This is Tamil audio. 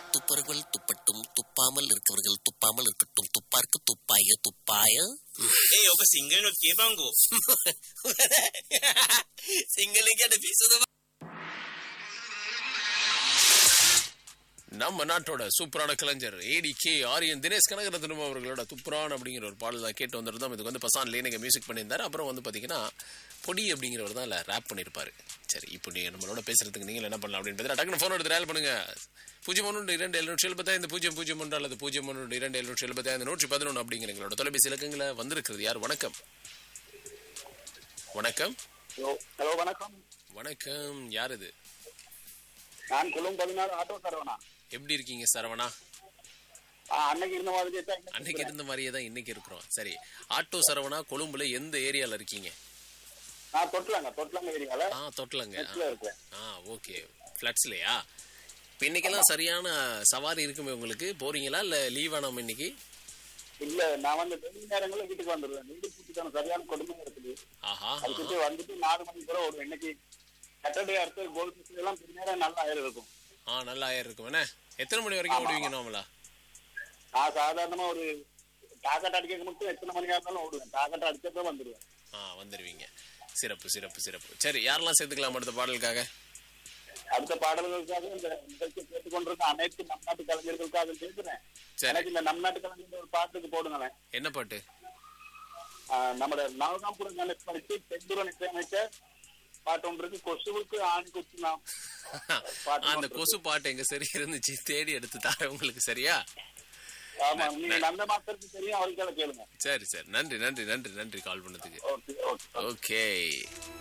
துப்பவர்கள் துப்பட்டும் துப்பாமல் இருக்கவர்கள் துப்பாமல் இருக்கட்டும் துப்பார்க்கு துப்பாய துப்பாய ඒ ඔබ සිංහල නොත් කියපංකෝ සිංහලෙන් ගැන පිසුද நம்ம நாட்டோட சூப்பரான கலைஞர் ஏடி கே ஆரியன் தினேஷ் கனகரத்னம் அவர்களோட துப்புரான் அப்படிங்கிற ஒரு பாடல் தான் கேட்டு வந்திருந்தோம் இதுக்கு வந்து பசான் லேனுங்க மியூசிக் பண்ணியிருந்தாரு அப்புறம் வந்து பார்த்தீங்கன்னா பொடி அப்படிங்கிறவர் தான் இல்லை ரேப் பண்ணியிருப்பாரு சரி இப்போ நீ நம்மளோட பேசுறதுக்கு நீங்கள் என்ன பண்ணலாம் அப்படின்னு பார்த்தா டக்குனு ஃபோன் எடுத்து டயல் பண்ணுங்க பூஜ்ஜியம் ஒன்று இரண்டு எழுநூற்றி எழுபத்தைந்து பூஜ்ஜியம் பூஜ்ஜியம் ஒன்று அல்லது பூஜ்ஜியம் ஒன்று இரண்டு எழுநூற்றி எழுபத்தைந்து நூற்றி பதினொன்று அப்படிங்கிற எங்களோட தொலைபேசி இலக்கங்களை வந்திருக்கிறது யார் வணக்கம் வணக்கம் ஹலோ ஹலோ வணக்கம் வணக்கம் யார் இது நான் கொள்ளும் பதினாறு ஆட்டோ சரவணா எப்படி இருக்கீங்க சரவணா ஆ, அன்னைக்கு இருந்த மாதிரி தான் இன்னைக்கு அன்னைக்கு இருந்த மாதிரியே தான் இன்னைக்கு இருக்கிறோம் சரி ஆட்டோ சரவணா கொழும்புல எந்த ஏரியால இருக்கீங்க நான் தொட்டலாங்க தொட்டலாங்க ஏரியால ஆ தொட்டலங்க நெட்ல இருக்கேன் ஆ ஓகே ஃப்ளட்ஸ்லையா இப்போ இன்னைக்கெல்லாம் சரியான சவாரி இருக்குமே உங்களுக்கு போறீங்களா இல்ல லீவ் வேணாம் இன்னைக்கு இல்ல நான் வந்து வெளி நேரங்களில் வீட்டுக்கு வந்துடுவேன் வீடு கூட்டிக்கான சரியான கொடுமை இருக்குது ஆஹா அதுக்கிட்டு வந்துட்டு நாலு மணிக்கு கூட ஒரு இன்னைக்கு சாட்டர்டே அடுத்து கோல் பீஸ் எல்லாம் பின்னேரம் நல்ல ஆயிரம் இருக்கும் ஆ நல்லா ஆயிரம் இருக்கும் என்ன எத்தனை மணி வரைக்கும் ஓடுவீங்க நாமலா நான் சாதாரணமா ஒரு டாக்கெட் அடிக்க மட்டும் எத்தனை மணியா இருந்தாலும் ஓடுவேன் டாக்கெட் அடிச்சப்ப வந்துடுவேன் ஆ வந்துருவீங்க சிறப்பு சிறப்பு சிறப்பு சரி யாரெல்லாம் சேர்த்துக்கலாம் அடுத்த பாடலுக்காக அடுத்த பாடல்களுக்காக இந்த நிகழ்ச்சி கேட்டுக்கொண்டிருக்க அனைத்து நம் நாட்டு கலைஞர்களுக்காக பேசுறேன் சரி. எனக்கு இந்த நம் நாட்டு கலைஞர் ஒரு பாட்டுக்கு போடுங்களேன் என்ன பாட்டு ஆஹ் நம்மட நவகாம்புரம் கணக்கு படித்து செந்தூரன் இசையமைச்ச பாட்டு ஒன்று இருக்கு கொசுவுக்கு ஆணி குச்சி நாம் பாட்டு அந்த ஒன்று கொசு பாட்டு எங்க சரி இருந்துச்சு தேடி எடுத்து தரேன் உங்களுக்கு சரியா ஆமா நீங்க நந்த மாஸ்டருக்கு தெரியும் அவருக்கால கேளுங்க சரி சரி நன்றி நன்றி நன்றி நன்றி கால் பண்ணதுக்கு ஓகே ஓகே ஓகே